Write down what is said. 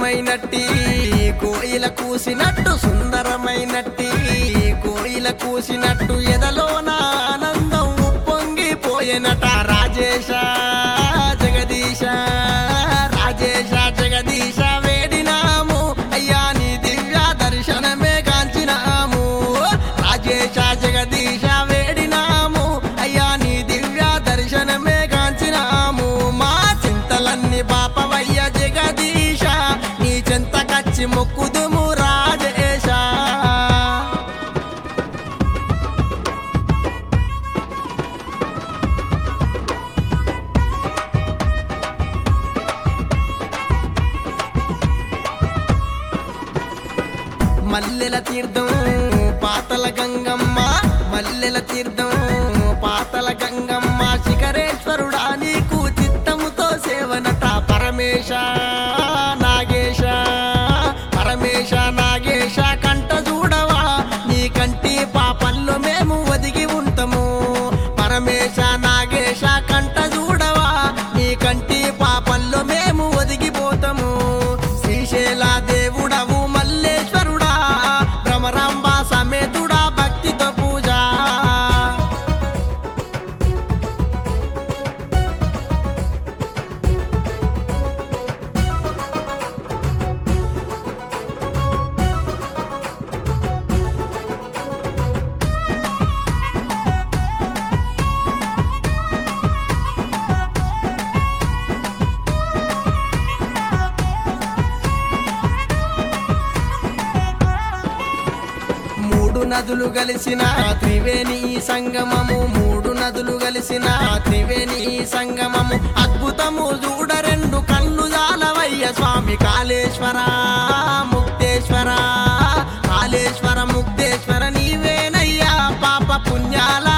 సుందరమైనట్టి కోయిల కూసినట్టు సుందరమైనట్టి కోయిల కూసినట్టు ఎదలోన ఆనందం ఉప్పొంగిపోయేనట రాజేశ జగదీశ రాజేశ జగదీశ వేడినాము అయ్యా నీ దివ్య దర్శనమే కాంచినాము రాజేశ జగదీశ వేడినాము అయ్యా నీ దివ్య దర్శనమే కాంచినాము మా చింతలన్నీ బాపవయ్య జగదీశ నీ చింతకచ్చి మొక్కుదుము రాజేశ మల్లెల తీర్థం పాతల గంగమ్మ మల్లెల తీర్థం పాతల గంగమ్మ శిఖరేశ్వరుడా నీకు చిత్తముతో సేవనట పరమేశ నాగేశ పరమేశ నాగేశ కంట చూడవా నీ కంటి పాపల్లో మేము ఒదిగి ఉంటాము పరమేశ నాగేశ కంట చూడవా నీ కంటి పాపల్లో మేము ఒదిగిపోతాము శ్రీశైల దేవుడవు మల్లేశ్వరుడా భ్రమరాంబ సమేతుడా భక్తితో పూజ మూడు నదులు కలిసిన త్రివేణి సంగమము మూడు నదులు కలిసిన త్రివేణి సంగమము అద్భుతము చూడ రెండు కళ్ళు జాలవయ్య స్వామి కాళేశ్వర ముక్తేశ్వర కాళేశ్వర ముక్తేశ్వర నీవేనయ్యా పాప పుణ్యాల